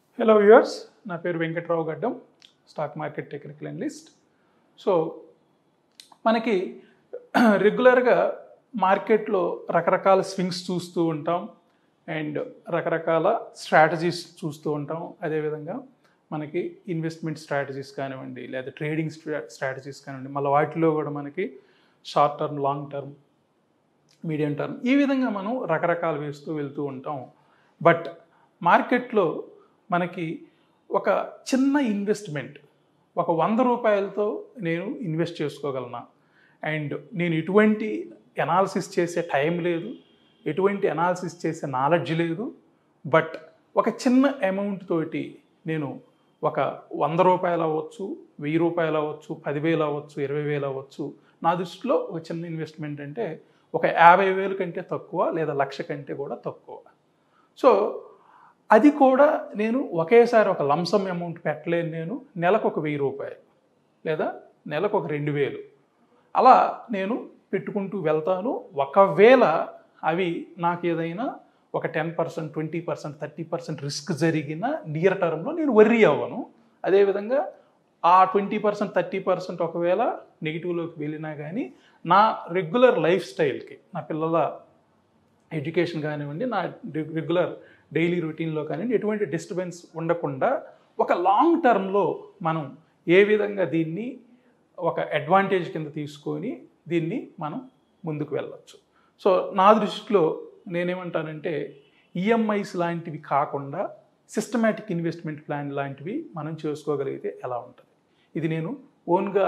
hello viewers నా పేరు Venkatrao Gaddam stock market technical analyst so మనకి రెగ్యులర్గా మార్కెట్లో రకరకాల స్వింగ్స్ చూస్తూ ఉంటాం అండ్ రకరకాల స్ట్రాటజీస్ చూస్తూ ఉంటాం అదేవిధంగా మనకి ఇన్వెస్ట్మెంట్ స్ట్రాటజీస్ కానివ్వండి లేదా ట్రేడింగ్ స్ట్రాటజీస్ కానివ్వండి మళ్ళీ వాటిలో కూడా మనకి short term long term medium term ఈ విధంగా మనం రకరకాలు వేస్తూ వెళ్తూ ఉంటాం బట్ మార్కెట్లో మనకి ఒక చిన్న ఇన్వెస్ట్మెంట్ ఒక వంద రూపాయలతో నేను ఇన్వెస్ట్ చేసుకోగలనా అండ్ నేను ఎటువంటి ఎనాలిసిస్ చేసే టైం లేదు ఎటువంటి ఎనాలిసిస్ చేసే నాలెడ్జ్ లేదు బట్ ఒక చిన్న అమౌంట్ తోటి నేను ఒక వంద రూపాయలు అవ్వచ్చు వెయ్యి రూపాయలు అవ్వచ్చు పదివేలు అవ్వచ్చు ఇరవై వేలు అవ్వచ్చు నా దృష్టిలో ఒక చిన్న ఇన్వెస్ట్మెంట్ అంటే ఒక యాభై వేలు కంటే తక్కువ లేదా లక్ష కంటే కూడా తక్కువ సో అది కూడా నేను ఒకేసారి ఒక లంసమ్ అమౌంట్ పెట్టలేను నేను నెలకు ఒక వెయ్యి రూపాయలు లేదా నెలకు ఒక రెండు వేలు అలా నేను పెట్టుకుంటూ వెళ్తాను ఒకవేళ అవి నాకు ఏదైనా ఒక ten percent twenty percent thirty percent risk జరిగిన నియర్ టర్మ్లో నేను వర్రీ అవ్వను అదేవిధంగా ఆ ట్వంటీ పర్సెంట్ థర్టీ పర్సెంట్ ఒకవేళ నెగిటివ్లోకి వెళ్ళినా కానీ నా రెగ్యులర్ లైఫ్ స్టైల్కి నా పిల్లల ఎడ్యుకేషన్ కానివ్వండి నా రెగ్యులర్ డైలీ రొటీన్లో కానివ్వండి ఎటువంటి డిస్టర్బెన్స్ ఉండకుండా ఒక లాంగ్ టర్మ్లో మనం ఏ విధంగా దీన్ని ఒక అడ్వాంటేజ్ కింద తీసుకొని దీన్ని మనం ముందుకు వెళ్ళచ్చు సో నా దృష్టిలో నేనేమంటానంటే ఈఎంఐస్ లాంటివి కాకుండా సిస్టమేటిక్ ఇన్వెస్ట్మెంట్ ప్లాన్ లాంటివి మనం చేసుకోగలిగితే ఎలా ఉంటుంది ఇది నేను ఓన్గా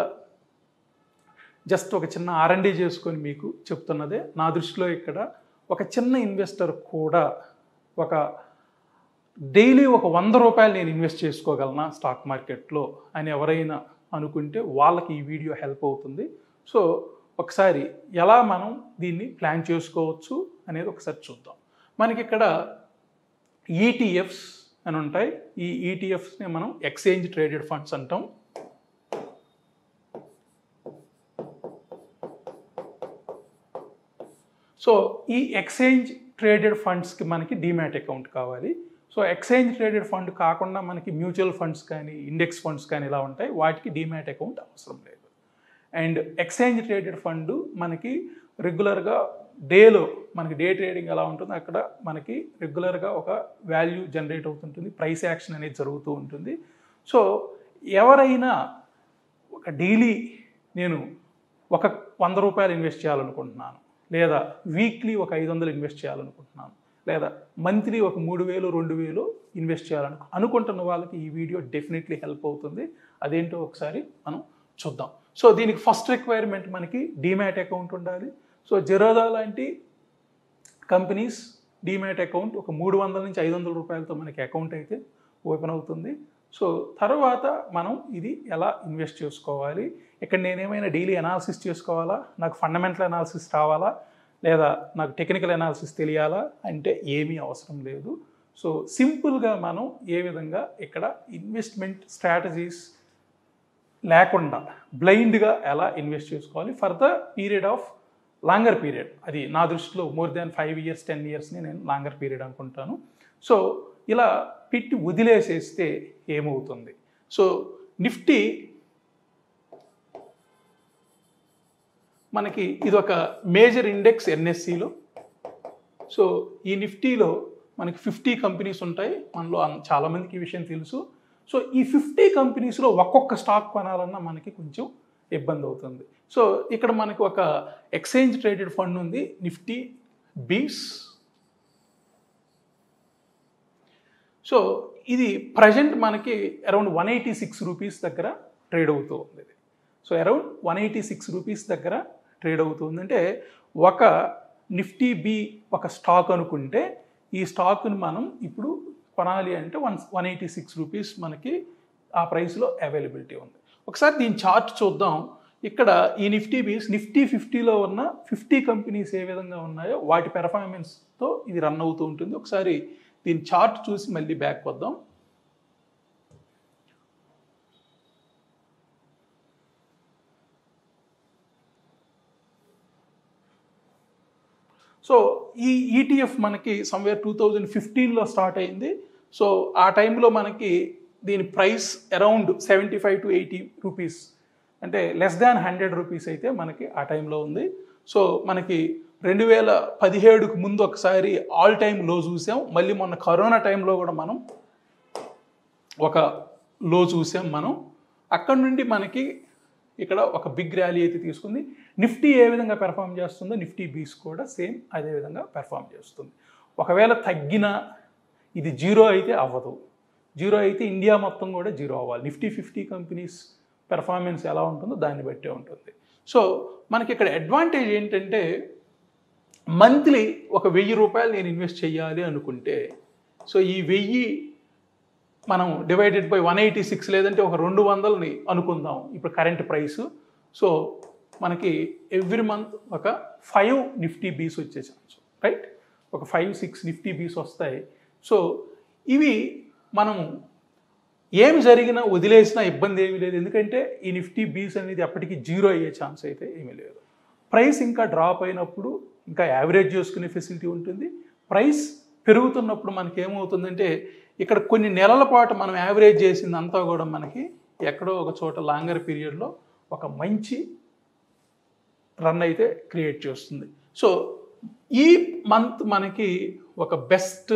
జస్ట్ ఒక చిన్న ఆర్ఎండి చేసుకొని మీకు చెప్తున్నదే నా దృష్టిలో ఇక్కడ ఒక చిన్న ఇన్వెస్టర్ కూడా ఒక డైలీ ఒక వంద రూపాయలు నేను ఇన్వెస్ట్ చేసుకోగలనా స్టాక్ మార్కెట్లో అని ఎవరైనా అనుకుంటే వాళ్ళకి ఈ వీడియో హెల్ప్ అవుతుంది సో ఒకసారి ఎలా మనం దీన్ని ప్లాన్ చేసుకోవచ్చు అనేది ఒకసారి చూద్దాం మనకి ఇక్కడ ఈటీఎఫ్స్ అని ఉంటాయి ఈ ఈటీఎఫ్స్ని మనం ఎక్స్చేంజ్ ట్రేడెడ్ ఫండ్స్ అంటాం సో ఈ ఎక్స్చేంజ్ ట్రేడెడ్ ఫండ్స్కి మనకి డిమాట్ అకౌంట్ కావాలి సో ఎక్స్చేంజ్ ట్రేడెడ్ ఫండ్ కాకుండా మనకి మ్యూచువల్ ఫండ్స్ కానీ ఇండెక్స్ ఫండ్స్ కానీ ఇలా ఉంటాయి వాటికి డిమాట్ అకౌంట్ అవసరం లేదు అండ్ ఎక్స్చేంజ్ ట్రేడెడ్ ఫండ్ మనకి రెగ్యులర్గా డేలో మనకి డే ట్రేడింగ్ ఎలా ఉంటుందో అక్కడ మనకి రెగ్యులర్గా ఒక వాల్యూ జనరేట్ అవుతుంటుంది ప్రైస్ యాక్షన్ అనేది జరుగుతూ ఉంటుంది సో ఎవరైనా ఒక డైలీ నేను ఒక వంద రూపాయలు ఇన్వెస్ట్ చేయాలనుకుంటున్నాను లేదా వీక్లీ ఒక ఐదు వందలు ఇన్వెస్ట్ చేయాలనుకుంటున్నాను లేదా మంత్లీ ఒక మూడు వేలు రెండు వేలు ఇన్వెస్ట్ చేయాలను అనుకుంటున్న వాళ్ళకి ఈ వీడియో డెఫినెట్లీ హెల్ప్ అవుతుంది అదేంటో ఒకసారి మనం చూద్దాం సో దీనికి ఫస్ట్ రిక్వైర్మెంట్ మనకి డీమ్యాట్ అకౌంట్ ఉండాలి సో జెరోదా లాంటి కంపెనీస్ డీమ్యాట్ అకౌంట్ ఒక మూడు వందల నుంచి ఐదు వందల రూపాయలతో మనకి అకౌంట్ అయితే ఓపెన్ అవుతుంది సో తర్వాత మనం ఇది ఎలా ఇన్వెస్ట్ చేసుకోవాలి ఇక్కడ నేనేమైనా డైలీ అనాలిసిస్ చేసుకోవాలా నాకు ఫండమెంటల్ అనాలిసిస్ రావాలా లేదా నాకు టెక్నికల్ అనాలిసిస్ తెలియాలా అంటే ఏమీ అవసరం లేదు సో సింపుల్గా మనం ఏ విధంగా ఇక్కడ ఇన్వెస్ట్మెంట్ స్ట్రాటజీస్ లేకుండా బ్లైండ్గా ఎలా ఇన్వెస్ట్ చేసుకోవాలి for the period of longer period అది నా దృష్టిలో more than five years ten ఇయర్స్ని నేను లాంగర్ పీరియడ్ అనుకుంటాను సో ఇలా పెట్టి వదిలేసేస్తే ఏమవుతుంది సో నిఫ్టీ మనకి ఇది ఒక మేజర్ ఇండెక్స్ ఎన్ఎస్సిలో సో ఈ నిఫ్టీలో మనకి ఫిఫ్టీ కంపెనీస్ ఉంటాయి మనలో అన్- చాలామందికి ఈ విషయం తెలుసు సో ఈ ఫిఫ్టీ కంపెనీస్లో ఒక్కొక్క స్టాక్ కొనాలన్నా మనకి కొంచెం ఇబ్బంది అవుతుంది సో ఇక్కడ మనకి ఒక ఎక్స్చేంజ్ ట్రేడెడ్ ఫండ్ ఉంది నిఫ్టీ బీస్ సో ఇది ప్రజెంట్ మనకి around one eighty six rupees దగ్గర ట్రేడ్ అవుతూ ఉంది ఇది so around one eighty six rupees దగ్గర ట్రేడ్ అవుతుంది అంటే ఒక నిఫ్టీ బి ఒక స్టాక్ అనుకుంటే ఈ స్టాక్ని మనం ఇప్పుడు కొనాలి అంటే one one eighty six rupees మనకి ఆ ప్రైస్లో అవైలబిలిటీ ఉంది ఒకసారి దీని చార్ట్ చూద్దాం ఇక్కడ ఈ నిఫ్టీ బీస్ నిఫ్టీ ఫిఫ్టీలో ఉన్న ఫిఫ్టీ కంపెనీస్ ఏ విధంగా ఉన్నాయో వాటి పెర్ఫార్మెన్స్తో ఇది రన్ అవుతూ ఉంటుంది ఒకసారి దీని చార్ట్ చూసి మళ్ళీ బ్యాక్ వద్దాం సో ఈ ఈటీఎఫ్ మనకి సమ్వేర్ టూ థౌజండ్ ఫిఫ్టీన్లో స్టార్ట్ అయింది సో ఆ టైంలో మనకి దీని price around seventy five to eighty rupees అంటే లెస్ దాన్ హండ్రెడ్ రూపీస్ అయితే మనకి ఆ టైంలో ఉంది సో మనకి రెండు వేల పదిహేడుకు ముందు ఒకసారి ఆల్ టైమ్ లో చూసాం మళ్ళీ మొన్న కరోనా టైంలో కూడా మనం ఒక లో చూసాం మనం అక్కడ నుండి మనకి ఇక్కడ ఒక బిగ్ ర్యాలీ అయితే తీసుకుంది నిఫ్టీ ఏ విధంగా పెర్ఫామ్ చేస్తుందో నిఫ్టీ బీస్ కూడా సేమ్ అదే విధంగా పెర్ఫామ్ చేస్తుంది ఒకవేళ తగ్గిన ఇది జీరో అయితే అవ్వదు జీరో అయితే ఇండియా మొత్తం కూడా జీరో అవ్వాలి నిఫ్టీ ఫిఫ్టీ కంపెనీస్ పెర్ఫార్మెన్స్ ఎలా ఉంటుందో దాన్ని బట్టే ఉంటుంది సో మనకి ఇక్కడ అడ్వాంటేజ్ ఏంటంటే మంత్లీ ఒక వెయ్యి రూపాయలు నేను ఇన్వెస్ట్ చేయాలి అనుకుంటే సో ఈ వెయ్యి మనం divided by one eighty six లేదంటే ఒక రెండు వందలని అనుకుందాం ఇప్పుడు కరెంట్ ప్రైస్ సో మనకి ఎవ్రీ మంత్ ఒక ఫైవ్ నిఫ్టీ బీస్ వచ్చే ఛాన్స్ రైట్ ఒక ఫైవ్ సిక్స్ నిఫ్టీ బీస్ వస్తాయి సో ఇవి మనము ఏం జరిగినా వదిలేసినా ఇబ్బంది ఏమీ లేదు ఎందుకంటే ఈ నిఫ్టీ బీస్ అనేది అప్పటికి జీరో అయ్యే ఛాన్స్ అయితే ఏమీ లేదు ప్రైస్ ఇంకా డ్రాప్ అయినప్పుడు ఇంకా యావరేజ్ చేసుకునే ఫెసిలిటీ ఉంటుంది ప్రైస్ పెరుగుతున్నప్పుడు మనకి ఏమవుతుందంటే ఇక్కడ కొన్ని నెలల పాటు మనం యావరేజ్ చేసిందంతా కూడా మనకి ఎక్కడో ఒక చోట లాంగర్ పీరియడ్లో ఒక మంచి రన్ అయితే క్రియేట్ చేస్తుంది సో ఈ మంత్ మనకి ఒక బెస్ట్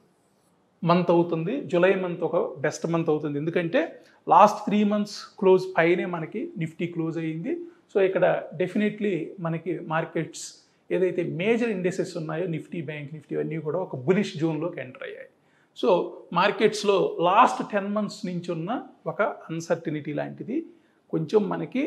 మంత్ అవుతుంది జూలై మంత్ ఒక బెస్ట్ మంత్ అవుతుంది ఎందుకంటే లాస్ట్ త్రీ మంత్స్ క్లోజ్ పైనే మనకి నిఫ్టీ క్లోజ్ అయ్యింది సో ఇక్కడ డెఫినెట్లీ మనకి మార్కెట్స్ ఏదైతే మేజర్ ఇండెసెస్ ఉన్నాయో నిఫ్టీ బ్యాంక్ నిఫ్టీ అన్నీ కూడా ఒక బులిష్ జోన్లోకి ఎంటర్ అయ్యాయి సో మార్కెట్స్లో లాస్ట్ టెన్ మంత్స్ నుంచి ఉన్న ఒక అన్సర్టినిటీ లాంటిది కొంచెం మనకి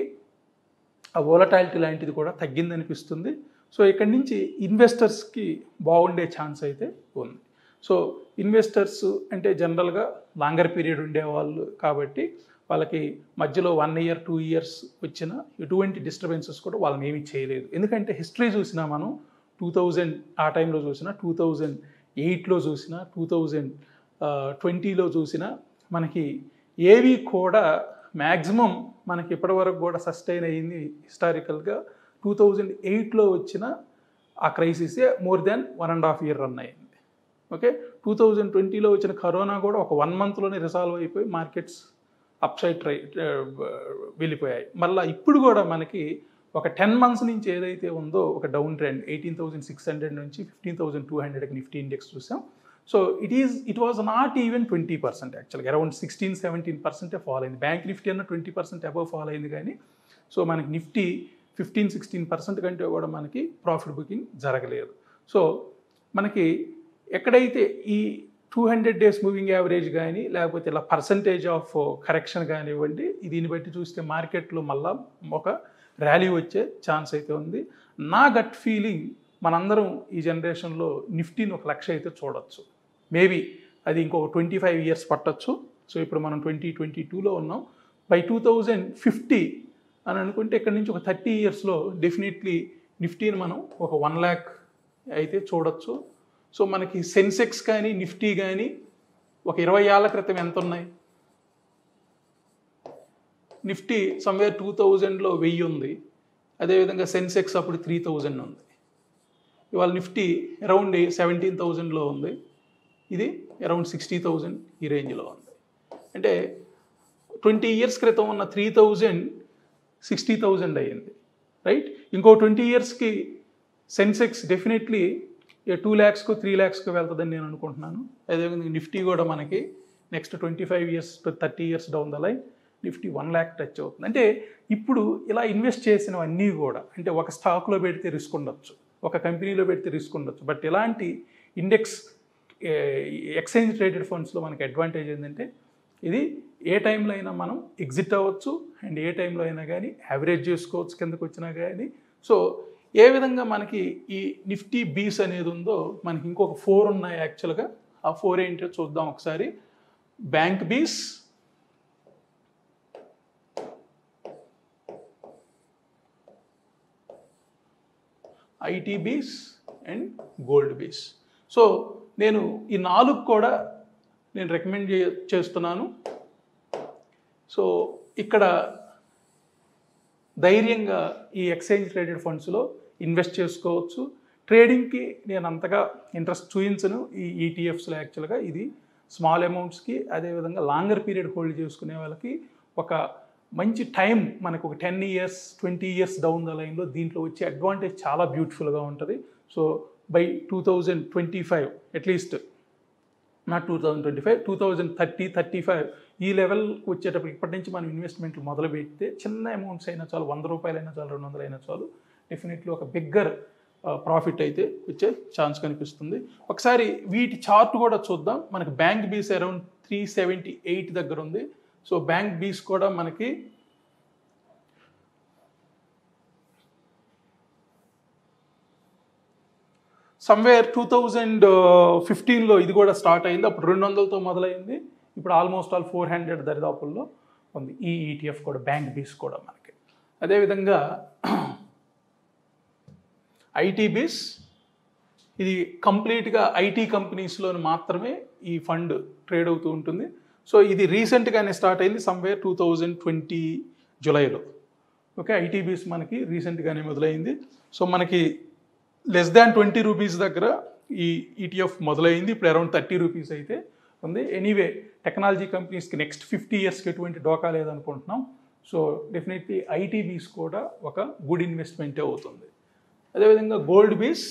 ఆ వోలటాలిటీ లాంటిది కూడా తగ్గిందనిపిస్తుంది సో ఇక్కడి నుంచి ఇన్వెస్టర్స్కి బాగుండే ఛాన్స్ అయితే ఉంది సో ఇన్వెస్టర్స్ అంటే జనరల్గా లాంగర్ పీరియడ్ ఉండేవాళ్ళు కాబట్టి వాళ్ళకి మధ్యలో వన్ ఇయర్ టూ ఇయర్స్ వచ్చిన ఎటువంటి డిస్టర్బెన్సెస్ కూడా వాళ్ళని ఏమీ చేయలేదు ఎందుకంటే హిస్టరీ చూసినా మనం టూ థౌజండ్ ఆ టైంలో చూసినా టూ థౌజండ్ ఎయిట్లో చూసినా టూ థౌజండ్ ట్వంటీలో చూసినా మనకి ఏవి కూడా మ్యాక్సిమం మనకి ఇప్పటివరకు కూడా సస్టైన్ అయ్యింది హిస్టారికల్గా టూ థౌజండ్ ఎయిట్లో వచ్చిన ఆ క్రైసిసే more than one and half year run అయ్యింది ఓకే టూ థౌజండ్ ట్వంటీలో వచ్చిన కరోనా కూడా ఒక వన్ మంత్లోనే రిసాల్వ్ అయిపోయి మార్కెట్స్ అప్ సైడ్ ట్రై వెళ్ళిపోయాయి మళ్ళీ ఇప్పుడు కూడా మనకి ఒక టెన్ మంత్స్ నుంచి ఏదైతే ఉందో ఒక down trend eighteen thousand six hundred నుంచి ఫిఫ్టీన్ థౌసండ్ టూ హండ్రెడ్కి నిఫ్టీ ఇండెక్స్ చూసాం so it is it was not even twenty percent యాక్చువల్గా అరౌండ్ సిక్స్టీన్ సెవెంటీన్ పర్సెంటే ఫాల్ అయింది బ్యాంక్ నిఫ్టీ అన్న ట్వంటీ పర్సెంట్ అబవ్ ఫాల్ అయింది కానీ సో మనకి నిఫ్టీ ఫిఫ్టీన్ సిక్స్టీన్ పర్సెంట్ కంటే కూడా మనకి ప్రాఫిట్ బుకింగ్ జరగలేదు సో మనకి ఎక్కడైతే ఈ two hundred days moving average కానీ లేకపోతే ఇలా పర్సంటేజ్ ఆఫ్ కరెక్షన్ కానివ్వండి దీన్ని బట్టి చూస్తే మార్కెట్లో మళ్ళా ఒక ర్యాలీ వచ్చే ఛాన్స్ అయితే ఉంది నా గట్ ఫీలింగ్ మనందరం ఈ జనరేషన్లో నిఫ్టీని ఒక లక్ష అయితే చూడొచ్చు మేబీ అది ఇంకొక ట్వంటీ ఫైవ్ ఇయర్స్ పట్టొచ్చు సో ఇప్పుడు మనం ట్వంటీ ట్వంటీ టూలో ఉన్నాం బై టూ థౌజండ్ ఫిఫ్టీ అని అనుకుంటే ఇక్కడ నుంచి ఒక థర్టీ ఇయర్స్లో డెఫినెట్లీ నిఫ్టీని మనం ఒక వన్ ల్యాక్ అయితే చూడొచ్చు సో మనకి సెన్సెక్స్ కానీ నిఫ్టీ కానీ ఒక ఇరవై ఏళ్ళ క్రితం ఎంత ఉన్నాయి నిఫ్టీ సమ్వేర్ టూ థౌజండ్లో వెయ్యి ఉంది అదేవిధంగా సెన్సెక్స్ అప్పుడు త్రీ థౌజండ్ ఉంది ఇవాళ నిఫ్టీ అరౌండ్ సెవెంటీన్ థౌజండ్లో ఉంది ఇది అరౌండ్ సిక్స్టీ థౌజండ్ ఈ రేంజ్లో ఉంది అంటే ట్వంటీ ఇయర్స్ క్రితం ఉన్న త్రీ థౌజండ్ సిక్స్టీ థౌజండ్ అయ్యింది రైట్ ఇంకో ట్వంటీ ఇయర్స్కి సెన్సెక్స్ డెఫినెట్లీ టూ ల్యాక్స్కు త్రీ ల్యాక్స్కు వెళ్తుందని నేను అనుకుంటున్నాను అదేవిధంగా నిఫ్టీ కూడా మనకి next twenty five years to thirty years down the line Nifty one lakh touch అవుతుంది అంటే ఇప్పుడు ఇలా ఇన్వెస్ట్ చేసినవన్నీ కూడా అంటే ఒక స్టాక్లో పెడితే రిస్క్ ఉండొచ్చు ఒక కంపెనీలో పెడితే రిస్క్ ఉండొచ్చు బట్ ఇలాంటి ఇండెక్స్ ఎక్స్చేంజ్ ట్రేడెడ్ ఫండ్స్లో మనకి అడ్వాంటేజ్ ఏంటంటే ఇది ఏ టైంలో అయినా మనం ఎగ్జిట్ అవ్వచ్చు అండ్ ఏ టైంలో అయినా కానీ యావరేజ్ చేసుకోవచ్చు కిందకు వచ్చినా కానీ సో ఏ విధంగా మనకి ఈ నిఫ్టీ బీస్ అనేది ఉందో మనకి ఇంకొక ఫోర్ ఉన్నాయి యాక్చువల్గా ఆ ఫోర్ ఏంటో చూద్దాం ఒకసారి bank BeES IT BeES and gold BeES so నేను ఈ నాలుగు కూడా నేను రికమెండ్ చే చేస్తున్నాను సో ఇక్కడ ధైర్యంగా ఈ ఎక్స్చేంజ్ ట్రేడెడ్ ఫండ్స్లో ఇన్వెస్ట్ చేసుకోవచ్చు ట్రేడింగ్కి నేను అంతగా ఇంట్రెస్ట్ చూపించను ఈ ఈటీఎఫ్స్లో యాక్చువల్గా ఇది స్మాల్ అమౌంట్స్కి అదేవిధంగా లాంగర్ పీరియడ్ హోల్డ్ చేసుకునే వాళ్ళకి ఒక మంచి టైం మనకు ఒక ten years twenty years down the లైన్లో దీంట్లో వచ్చే అడ్వాంటేజ్ చాలా బ్యూటిఫుల్గా ఉంటుంది so by two thousand twenty five at least not two thousand twenty five two thousand thirty thirty five ఈ లెవెల్కి వచ్చేటప్పుడు ఇప్పటి నుంచి మనం ఇన్వెస్ట్మెంట్లు మొదలు పెడితే చిన్న అమౌంట్స్ అయినా చాలు వంద రూపాయలు అయినా చాలు రెండు వందలు అయినా చాలు డెఫినెట్లీ ఒక బిగ్గర్ ప్రాఫిట్ అయితే వచ్చే ఛాన్స్ కనిపిస్తుంది ఒకసారి వీటి చార్ట్ కూడా చూద్దాం మనకి బ్యాంక్ బీస్ అరౌండ్ త్రీ సెవెంటీ ఎయిట్ దగ్గర ఉంది సో బ్యాంక్ బీస్ కూడా మనకి సమ్వేర్ టూ థౌజండ్ ఫిఫ్టీన్లో ఇది కూడా స్టార్ట్ అయింది అప్పుడు రెండు వందలతో మొదలైంది ఇప్పుడు ఆల్మోస్ట్ ఆల్ ఫోర్ హండ్రెడ్ దరిదాపుల్లో ఉంది ఈ ఈటీఎఫ్ కూడా బ్యాంక్ బీస్ కూడా మనకి అదేవిధంగా ఐటీ బీస్ ఇది కంప్లీట్గా ఐటీ కంపెనీస్లో మాత్రమే ఈ ఫండ్ ట్రేడ్ అవుతూ ఉంటుంది సో ఇది రీసెంట్గానే స్టార్ట్ అయింది సమ్వేర్ టూ థౌజండ్ ట్వంటీ జులైలో ఓకే ఐటీ బీస్ మనకి రీసెంట్గానే మొదలైంది సో మనకి లెస్ దాన్ ట్వంటీ రూపీస్ దగ్గర ఈ ఈటీఎఫ్ మొదలైంది ఇప్పుడు అరౌండ్ థర్టీ రూపీస్ అయితే ఉంది ఎనీవే టెక్నాలజీ కంపెనీస్కి నెక్స్ట్ ఫిఫ్టీ ఇయర్స్కి ఎటువంటి డోకా లేదనుకుంటున్నాం సో డెఫినెట్లీ ఐటీ బీస్ కూడా ఒక గుడ్ ఇన్వెస్ట్మెంటే అవుతుంది అదేవిధంగా గోల్డ్ బీస్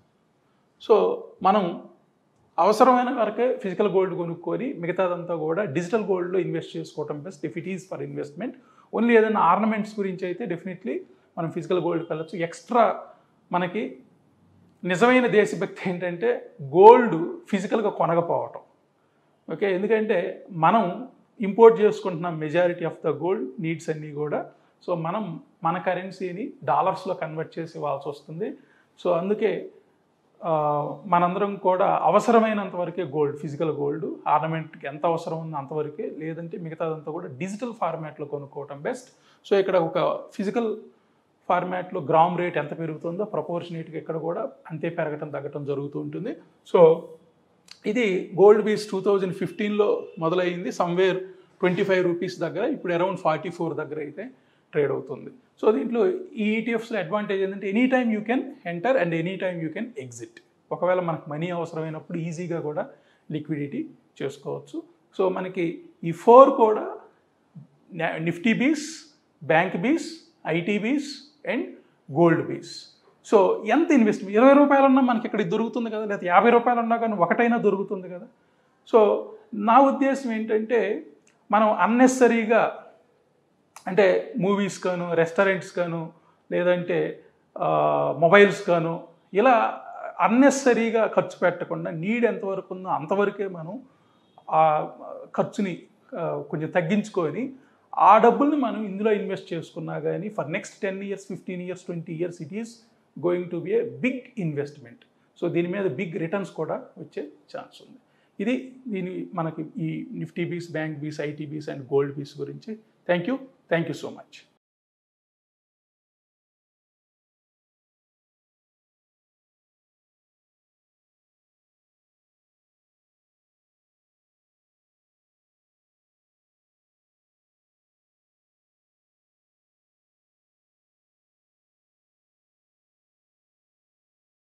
సో మనం అవసరమైన వరకే ఫిజికల్ గోల్డ్ కొనుక్కొని మిగతాదంతా కూడా డిజిటల్ గోల్డ్లో ఇన్వెస్ట్ చేసుకోవటం best if it is for investment only ఏదైనా ఆర్నమెంట్స్ గురించి అయితే డెఫినెట్లీ మనం ఫిజికల్ గోల్డ్కి వెళ్ళచ్చు ఎక్స్ట్రా మనకి నిజమైన దేశభక్తి ఏంటంటే గోల్డ్ ఫిజికల్గా కొనకపోవటం ఓకే ఎందుకంటే మనం ఇంపోర్ట్ చేసుకుంటున్న majority of the gold needs అన్నీ కూడా సో మనం మన కరెన్సీని డాలర్స్లో కన్వర్ట్ చేసి ఇవ్వాల్సి వస్తుంది సో అందుకే ఆ, మనందరం కూడా అవసరమైనంత వరకే గోల్డ్ ఫిజికల్ గోల్డ్ ఆర్నమెంట్కి ఎంత అవసరం ఉందో అంతవరకే లేదంటే మిగతాదంతా కూడా డిజిటల్ ఫార్మాట్లో కొనుక్కోవటం బెస్ట్ సో ఇక్కడ ఒక ఫిజికల్ ఫార్మాట్లో గ్రామ్ రేట్ ఎంత పెరుగుతుందో ప్రపోర్షనేట్గా ఇక్కడ కూడా అంతే పెరగటం తగ్గటం జరుగుతూ ఉంటుంది సో ఇది గోల్డ్ బీస్ టూ థౌజండ్ ఫిఫ్టీన్లో మొదలైంది సమ్వేర్ ట్వంటీ ఫైవ్ రూపీస్ దగ్గర ఇప్పుడు అరౌండ్ ఫార్టీ ఫోర్ దగ్గర అయితే ట్రేడ్ అవుతుంది సో దీంట్లో ఈ ఈటీఎఫ్స్లో అడ్వాంటేజ్ ఏంటంటే any time you can enter and any time you can exit ఒకవేళ మనకు మనీ అవసరమైనప్పుడు ఈజీగా కూడా లిక్విడిటీ చేసుకోవచ్చు సో మనకి ఈ ఫోర్ కూడా నిఫ్టీ బీస్ bank BeES IT BeES and gold BeES so ఎంత ఇన్వెస్ట్మెంట్ ఇరవై రూపాయలు ఉన్నా మనకి ఇక్కడ ఇది దొరుకుతుంది కదా లేదా యాభై రూపాయలు ఉన్నా కానీ ఒకటైనా దొరుకుతుంది కదా సో నా ఉద్దేశం ఏంటంటే మనం అన్నెసరీగా అంటే మూవీస్ కాను రెస్టారెంట్స్ కాను లేదంటే మొబైల్స్ కాను ఇలా అన్నెసరీగా ఖర్చు పెట్టకుండా నీడ్ ఎంతవరకు ఉందో అంతవరకే మనం ఆ ఖర్చుని ఆ, కొంచెం తగ్గించుకొని ఆ డబ్బుల్ని మనం ఇందులో ఇన్వెస్ట్ చేసుకున్నా కానీ for next ten years fifteen years twenty years it is going to be a big investment so దీని మీద బిగ్ రిటర్న్స్ కూడా వచ్చే ఛాన్స్ ఉంది ఇది దీని మనకి ఈ నిఫ్టీ బీస్ bank BeES IT BeES and gold BeES గురించి thank you thank you so much